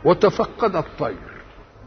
وتفقد الطير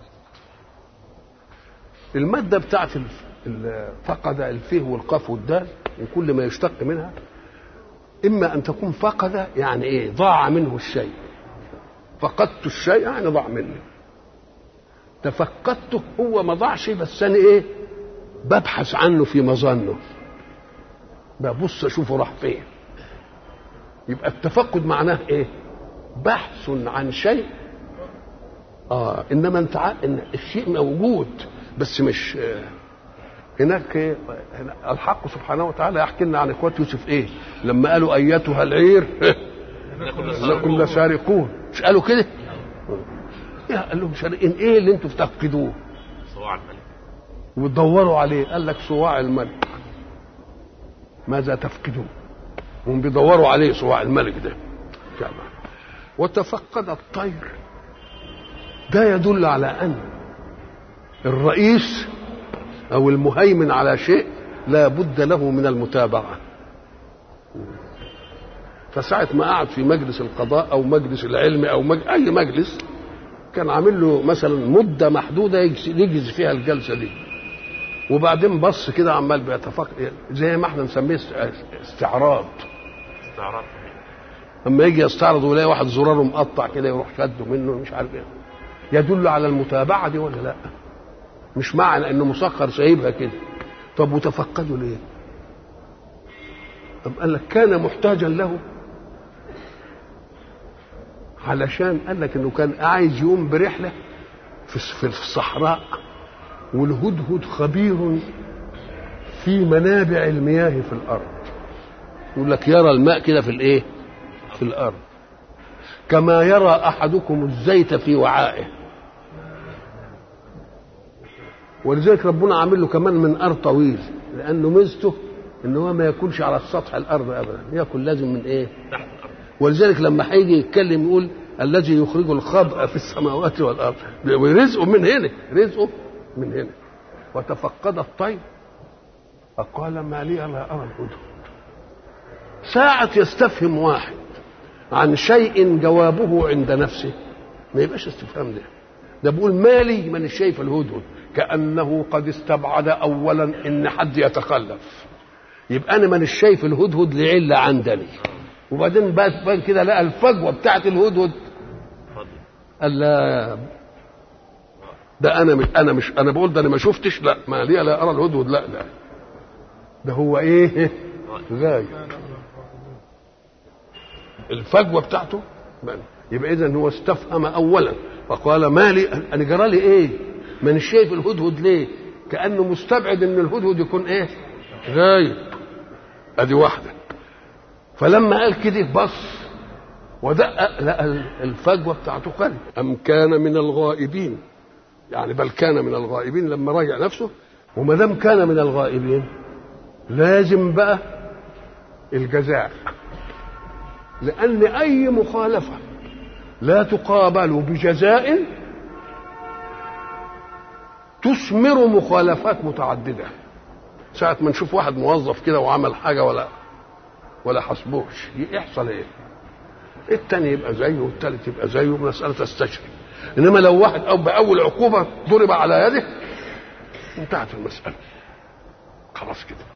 المادة بتاعت الف- ال- فقد الفيه والقاف والدال وكل ما يشتق منها إما أن تكون فقد يعني إيه ضاع منه الشيء فقدت الشيء يعني ضاع مني تفقدته هو ما ضاعش بس أنا إيه ببحث عنه في مظنه ببص أشوفه راح فين يبقى التفقد معناه إيه بحث عن شيء اه انما انت عارف ان الشيء موجود بس مش آه، هناك إيه؟ هنا الحق سبحانه وتعالى يحكي لنا عن اخوات يوسف ايه لما قالوا ايتها العير انكم لسارقون مش قالوا كده يا قال لهم سارقين ايه اللي انتوا بتفقدوه صواع الملك وتدوروا عليه قال لك صواع الملك ماذا تفقدون هم بيدوروا عليه صواع الملك ده جمع. وتفقد الطير ده يدل على ان الرئيس او المهيمن على شيء لا بد له من المتابعه فساعة ما قعد في مجلس القضاء أو مجلس العلم أو مج... أي مجلس كان عامل له مثلا مدة محدودة يجز- يجز فيها الجلسة دي وبعدين بص كده عمال بيتفق زي ما احنا نسميه است- استعراض استعراض اما يجي يستعرض ويلاقي واحد زراره مقطع كده يروح شده منه مش عارف ايه يدل على المتابعه دي ولا لا مش معنى انه مسخر سايبها كده طب وتفقدوا ليه طب قال لك كان محتاجا له علشان قال لك انه كان عايز يقوم برحله في في الصحراء والهدهد خبير في منابع المياه في الارض يقول لك يرى الماء كده في الايه في الارض كما يرى احدكم الزيت في وعائه ولذلك ربنا عامل له كمان من ارض طويل لانه ميزته ان هو ما ياكلش على سطح الارض ابدا ياكل لازم من ايه تحت الارض ولذلك لما هيجي يتكلم يقول الذي يخرج الخبأ في السماوات والارض ورزقه من هنا رزقه من هنا وتفقد الطير فقال ما لي لا ارى الهدهد ساعة يستفهم واحد عن شيء جوابه عند نفسه ما يبقاش استفهام ده ده بيقول مالي من شايف الهدهد كأنه قد استبعد أولا إن حد يتخلف يبقى أنا من شايف الهدهد لعلة عندني وبعدين بقى بقى كده لقى الفجوة بتاعت الهدهد اتفضل قال لا ده انا مش انا مش انا بقول ده انا ما شفتش لا ما لي لا ارى الهدهد لا لا ده هو ايه غايب الفجوه بتاعته بقى. يبقى اذا هو استفهم اولا فقال ما لي انا جرى لي ايه ما انا شايف الهدهد ليه كانه مستبعد ان الهدهد يكون ايه غايب ادي واحده فلما قال كده بص ودقق لقى الفجوه بتاعته خالي ام كان من الغائبين يعني بل كان من الغائبين لما راجع نفسه وما دام كان من الغائبين لازم بقى الجزاء لان اي مخالفه لا تقابل بجزاء تثمر مخالفات متعدده ساعة ما نشوف واحد موظف كده وعمل حاجة ولا ولا حسبوش يحصل ايه؟ التاني يبقى زيه والتالت يبقى زيه مسألة تستشري انما لو واحد او باول عقوبة ضرب على يده انتهت المسألة خلاص كده